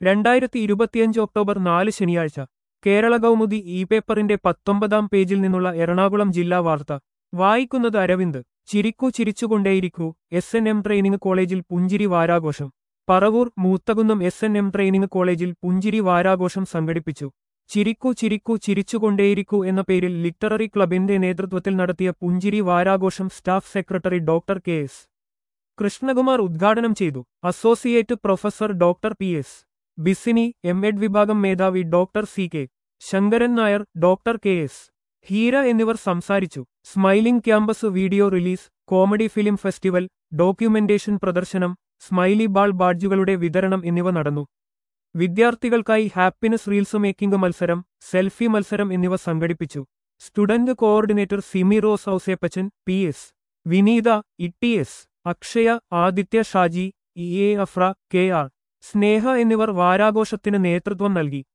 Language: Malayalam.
രണ്ടായിരത്തി ഇരുപത്തിയഞ്ച് ഒക്ടോബർ നാല് ശനിയാഴ്ച കേരള കൗമുദി ഇ പേപ്പറിന്റെ പത്തൊമ്പതാം പേജിൽ നിന്നുള്ള എറണാകുളം ജില്ലാ വാർത്ത വായിക്കുന്നത് അരവിന്ദ് ചിരിക്കൂ ചിരിച്ചുകൊണ്ടേയിരിക്കൂ എസ് എൻ എം ട്രെയിനിംഗ് കോളേജിൽ പുഞ്ചിരി വാരാഘോഷം Paravur Moothakunnam S N M training കോളേജിൽ പുഞ്ചിരി വാരാഘോഷം സംഘടിപ്പിച്ചു ചിരിക്കൂ ചിരിക്കൂ ചിരിച്ചുകൊണ്ടേയിരിക്കൂ എന്ന പേരിൽ ലിറ്റററി ക്ലബിന്റെ നേതൃത്വത്തിൽ നടത്തിയ പുഞ്ചിരി വാരാഘോഷം staff secretary doctor K S Krishnakumar ഉദ്ഘാടനം ചെയ്തു associate professor doctor P S Bisini M Ed വിഭാഗം മേധാവി doctor C K Sankaran Nair doctor K S Heera എന്നിവർ സംസാരിച്ചു smiling campus video release comedy film festival documentation പ്രദർശനം സ്മൈലി ബാൾ ബാഡ്ജുകളുടെ വിതരണം എന്നിവ നടന്നു വിദ്യാർത്ഥികൾക്കായി ഹാപ്പിനെസ് റീൽസ് മേക്കിംഗ് മത്സരം സെൽഫി മത്സരം എന്നിവ സംഘടിപ്പിച്ചു student coordinator Simi Rose Ouseppachan P S Vineetha E S Akshaya Aditya Shaji E A Afra K R Sneha എന്നിവർ വാരാഘോഷത്തിന് നേതൃത്വം നൽകി